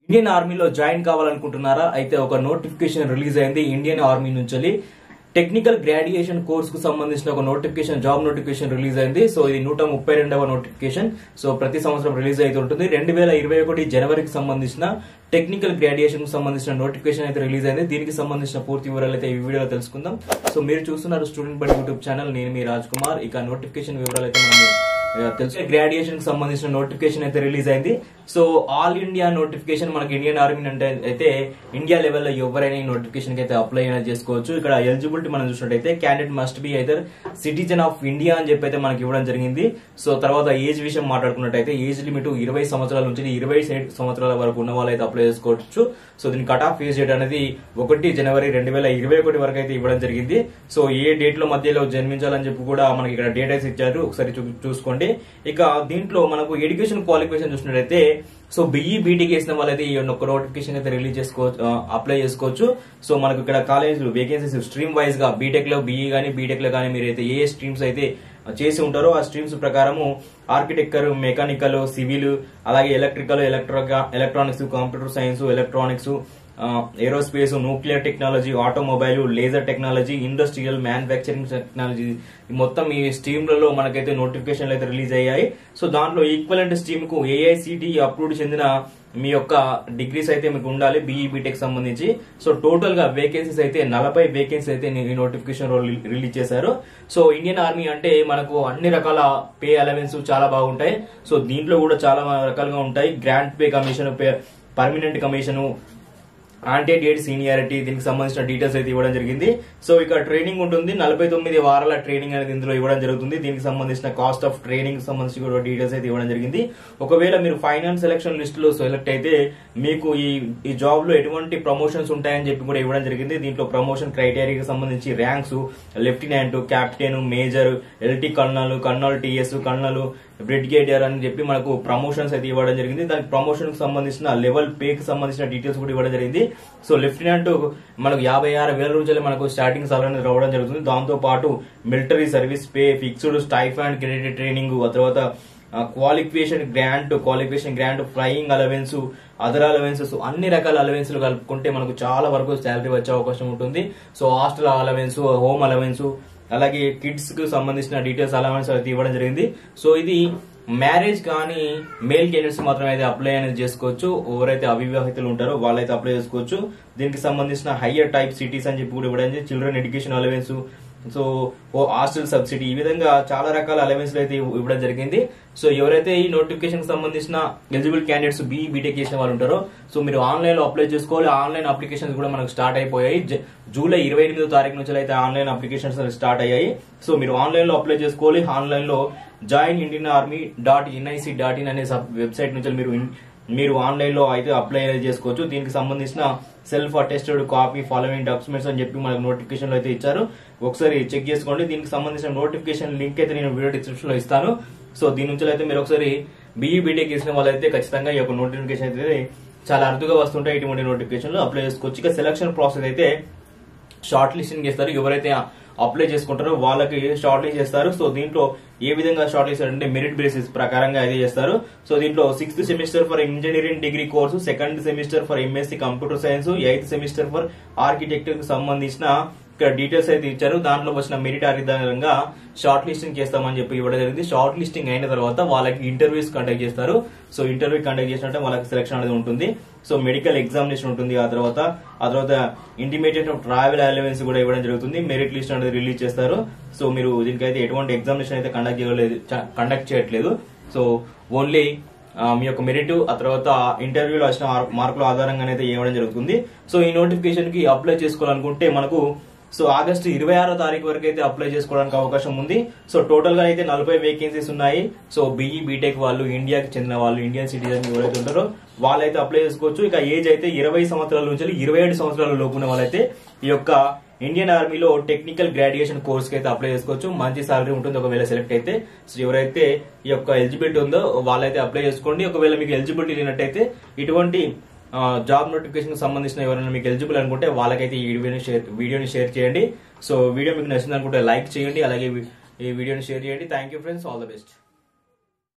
Indian ఆర్మీలో join కావాలనుకుంటున్నారా అయితే ఒక నోటిఫికేషన్ రిలీజ్ అయింది ఇండియన్ ఆర్మీ నుంచి టెక్నికల్ గ్రాడ్యుయేషన్ కోర్స్ కు సంబంధించిన ఒక నోటిఫికేషన్ జాబ్ నోటిఫికేషన్ రిలీజ్ అయింది సో ఇది నూట ముప్పై రెండవ నోటిఫికేషన్ సో ప్రతి సంవత్సరం రిలీజ్ అయితే ఉంటుంది రెండు వేల ఇరవై ఒకటి జనవరికి సంబంధించిన టెక్నికల్ గ్రాడ్యుయేషన్ కు సంబంధించిన నోటిఫికేషన్ అయితే రిలీజ్ అయింది దీనికి సంబంధించిన పూర్తి వివరాలు అయితే ఈ వీడియోలో తెలుసుకుందాం సో మీరు చూస్తున్నారు స్టూడెంట్ బడి యూట్యూబ్ ఛానల్ నేను మీ రాజ్ కుమార్ ఇక నోటిఫికేషన్ వివరాలు అయితే మనం ఆ, తెలుసు గ్రాడ్యుయేషన్ కి సంబంధించిన నోటిఫికేషన్ అయితే రిలీజ్ అయింది సో ఆల్ ఇండియా నోటిఫికేషన్ మనకి ఇండియన్ ఆర్మీ అంటే అయితే ఇండియా లెవెల్లో ఎవరైనా ఈ నోటిఫికేషన్ కి అయితే అప్లై అయినా చేసుకోవచ్చు ఇక్కడ ఎలిజిబిలిటీ మనం చూసినట్టయితే క్యాండిడేట్ మస్ట్ బి అయితే సిటిజన్ ఆఫ్ ఇండియా అని చెప్పి అయితే మనకి ఇవ్వడం జరిగింది సో తర్వాత ఏజ్ విషయం మాట్లాడుకున్నట్టయితే ఏజ్ లిమిట్ ఇరవై సంవత్సరాల నుంచి ఇరవై సంవత్సరాల వరకు ఉన్న వాళ్ళు అయితే అప్లై చేసుకోవచ్చు సో దీని కట్ ఆఫ్ ఫేస్ డేట్ అనేది ఒకటి జనవరి రెండు వేల ఇరవై ఒకటి వరకు అయితే ఇవ్వడం జరిగింది సో ఏ డేట్ లో మధ్యలో జన్మించాలని చెప్పి కూడా మనకి ఇక్కడ డేట్ అయితే ఇచ్చారు ఒకసారి చూ- చూసుకోండి ఇక దీంట్లో మనకు ఎడ్యుకేషన్ క్వాలిఫికేషన్ చూసినట్టయితే సో బిఈ బీటెక్ చేసిన వాళ్ళైతే ఈ యొక్క నోటిఫికేషన్ అయితే రిలీజ్ చేసుకోవచ్చు అప్లై చేసుకోవచ్చు సో మనకు ఇక్కడ కాలేజ్ వేకెన్సీస్ స్ట్రీమ్ వైజ్ గా బీటెక్ లో బిఈ గానీ బీటెక్ లో కానీ మీరైతే ఏ స్ట్రీమ్స్ అయితే చేసి ఉంటారో ఆ స్ట్రీమ్స్ ప్రకారము ఆర్కిటెక్చర్ మెకానికల్ సివిల్ అలాగే electrical electro electronics computer science electronics aerospace nuclear technology automobile laser technology industrial manufacturing technology ఈ మొత్తం ఈ స్ట్రీమ్లలో మనకైతే నోటిఫికేషన్లు అయితే రిలీజ్ అయ్యాయి సో దాంట్లో ఈక్వలెంట్ స్ట్రీమ్ కు ఏఐసిటి అప్రూవ్డ్ చెందిన మీ యొక్క డిగ్రీస్ అయితే మీకు ఉండాలి బీఈ బీటెక్ సంబంధించి సో టోటల్ గా వేకెన్సీస్ అయితే నలభై వేకెన్సీ అయితే ఈ నోటిఫికేషన్ రిలీజ్ చేశారు సో ఇండియన్ ఆర్మీ అంటే మనకు అన్ని రకాల పే అలవెన్స్ చాలా బాగుంటాయి సో దీంట్లో కూడా చాలా రకాలుగా ఉంటాయి grant pay commission pay permanent commission antedate seniority దీనికి సంబంధించిన డీటెయిల్స్ అయితే ఇవ్వడం జరిగింది సో ఇక్కడ ట్రైనింగ్ ఉంటుంది నలభై తొమ్మిది వారాల ట్రైనింగ్ అనేది ఇందులో ఇవ్వడం జరుగుతుంది దీనికి సంబంధించిన కాస్ట్ ఆఫ్ ట్రైనింగ్ సంబంధించి కూడా డీటెయిల్స్ అయితే ఇవ్వడం జరిగింది ఒకవేళ మీరు ఫైనాన్స్ సెలక్షన్ లిస్ట్ లో సెలెక్ట్ అయితే మీకు ఈ ఈ జాబ్ లో ఎటువంటి ప్రమోషన్స్ ఉంటాయని చెప్పి కూడా ఇవ్వడం జరిగింది దీంట్లో ప్రమోషన్ క్రైటీరియాకి సంబంధించి ranks lieutenant captain major LT colonel colonel TS colonel brigadier అని చెప్పి మనకు ప్రమోషన్స్ అయితే ఇవ్వడం జరిగింది దానికి ప్రమోషన్ కి సంబంధించిన లెవెల్ పే కి సంబంధించిన డీటెయిల్స్ కూడా ఇవ్వడం జరిగింది సో లెఫ్టినెంట్ మనకు యాభై ఆరు వేల రోజులు మనకు స్టార్టింగ్ సాలరీ అనేది రావడం జరుగుతుంది దాంతో పాటు military service pay fixed stipend and credit training ఆ తర్వాత qualification grant qualification grant flying allowance other allowances అన్ని రకాల అలవెన్స్ కలుపుకుంటే మనకు చాలా వరకు శాలరీ వచ్చే అవకాశం ఉంటుంది so hostel allowance home allowance అలాగే కిడ్స్ కు సంబంధించిన డీటెయిల్స్ అలవెన్స్ అయితే ఇవ్వడం జరిగింది సో ఇది మ్యారేజ్ కానీ మేల్ క్యాండిడేట్స్ మాత్రమే అయితే అప్లై అనేది చేసుకోవచ్చు ఎవరైతే అవివాహితులు ఉంటారో వాళ్ళైతే అప్లై చేసుకోవచ్చు దీనికి సంబంధించిన హయ్యర్ టైప్ సిటీస్ అని చెప్పి కూడా ఇవ్వడం జరిగింది. చిల్డ్రన్ ఎడ్యుకేషన్ అలవెన్స్ సో ఓ హాస్టల్ సబ్సిడీ ఈ విధంగా చాలా రకాల అలవెన్స్ అయితే ఇవ్- ఇవ్వడం జరిగింది సో ఎవరైతే ఈ నోటిఫికేషన్ సంబంధించిన ఎలిజిబుల్ క్యాండిడేట్స్ బీ బీటెక్ చేసిన వాళ్ళు ఉంటారో సో మీరు ఆన్లైన్ లో అప్లై చేసుకోవాలి ఆన్లైన్ అప్లికేషన్స్ కూడా మనకు స్టార్ట్ అయిపోయాయి జ- జూలై ఇరవై ఎనిమిదో తారీఖు నుంచి అయితే ఆన్లైన్ అప్లికేషన్స్ స్టార్ట్ అయ్యాయి సో మీరు ఆన్లైన్ లో అప్లై చేసుకోవాలి ఆన్లైన్ లో join Indian army dot NIC dot in అనే సబ్ వెబ్సైట్ నుంచి మీరు ఇన్- మీరు ఆన్లైన్ లో అయితే అప్లై అనేది చేసుకోవచ్చు దీనికి సంబంధించిన self attested copy following documents అని చెప్పి మనకు నోటిఫికేషన్ లో అయితే ఇచ్చారు ఒకసారి చెక్ చేసుకోండి దీనికి సంబంధించిన నోటిఫికేషన్ లింక్ అయితే నేను వీడియో డిస్క్రిప్షన్ లో ఇస్తాను సో దీని నుంచి అయితే మీరు ఒకసారి బీఈ బీటెక్ చేసిన వాళ్ళైతే ఖచ్చితంగా ఈ యొక్క నోటిఫికేషన్ అయితే చాలా అరుదుగా వస్తుంటాయి ఇటువంటి నోటిఫికేషన్లు అప్లై చేసుకోవచ్చు ఇక సెలక్షన్ ప్రాసెస్ అయితే షార్ట్ లిస్టింగ్ చేస్తారు ఎవరైతే అప్లై చేసుకుంటారో వాళ్ళకి షార్ట్ లిస్ట్ చేస్తారు సో దీంట్లో ఏ విధంగా షార్ట్ లిస్ట్ అంటే మెరిట్ బేసిస్ ప్రకారంగా అయితే చేస్తారు సో దీంట్లో sixth semester for engineering degree course second semester for MSc computer science eighth semester for architecture కి సంబంధించిన ఇక్కడ డీటెయిల్స్ అయితే ఇచ్చారు దాంట్లో వచ్చిన మెరిట్ ఆధారంగా షార్ట్ లిస్టింగ్ చేస్తామని చెప్పి ఇవ్వడం జరిగింది షార్ట్ లిస్టింగ్ అయిన తర్వాత వాళ్ళకి ఇంటర్వ్యూస్ కండక్ట్ చేస్తారు సో ఇంటర్వ్యూ కండక్ట్ చేసినట్టే వాళ్ళకి సెలక్షన్ అనేది ఉంటుంది సో మెడికల్ ఎగ్జామినేషన్ ఉంటుంది ఆ తర్వాత ఆ తర్వాత ఇంటిమేటెడ్ ట్రావెల్ అలవెన్స్ కూడా ఇవ్వడం జరుగుతుంది మెరిట్ లిస్ట్ అనేది రిలీజ్ చేస్తారు సో మీరు దీనికైతే ఎటువంటి ఎగ్జామినేషన్ అయితే కండక్ట్ చేయలేదు కండక్ట్ చేయట్లేదు సో ఓన్లీ ఆ, మీ యొక్క మెరిట్ ఆ తర్వాత ఇంటర్వ్యూలో వచ్చిన మార్- మార్కుల ఆధారంగా అయితే ఇవ్వడం జరుగుతుంది సో ఈ నోటిఫికేషన్ కి అప్లై చేసుకోవాలనుకుంటే మనకు సో ఆగస్టు ఇరవై ఆరో తారీఖు వరకు అయితే అప్లై చేసుకోవడానికి అవకాశం ఉంది సో టోటల్ గా అయితే నలభై వేకెన్సీస్ ఉన్నాయి సో బీఈ బీటెక్ వాళ్ళు ఇండియాకి చెందిన వాళ్ళు ఇండియన్ సిటిజన్ ఎవరైతే ఉంటారో వాళ్ళైతే అప్లై చేసుకోవచ్చు ఇక ఏజ్ అయితే ఇరవై సంవత్సరాల నుంచి ఇరవై ఏడు సంవత్సరాల లోపున వాళ్ళైతే ఈ యొక్క ఇండియన్ ఆర్మీలో టెక్నికల్ గ్రాడ్యుయేషన్ కోర్స్ కి అయితే అప్లై చేసుకోవచ్చు మంచి సాలరీ ఉంటుంది ఒకవేళ సెలెక్ట్ అయితే సో ఎవరైతే ఈ యొక్క ఎలిజిబిలిటీ ఉందో వాళ్ళైతే అప్లై చేసుకోండి ఒకవేళ మీకు ఎలిజిబిలిటీ లేనట్టయితే ఇటువంటి ఆ, జాబ్ నోటిఫికేషన్ సంబంధించిన ఎవరైనా మీకు ఎలిజిబుల్ అనుకుంటే వాళ్ళకైతే ఈ వీడియోని షేర్ వీడియోని షేర్ చేయండి సో వీడియో మీకు నచ్చింది అనుకుంటే లైక్ చేయండి అలాగే ఈ వీడియోని షేర్ చేయండి thank you friends all the best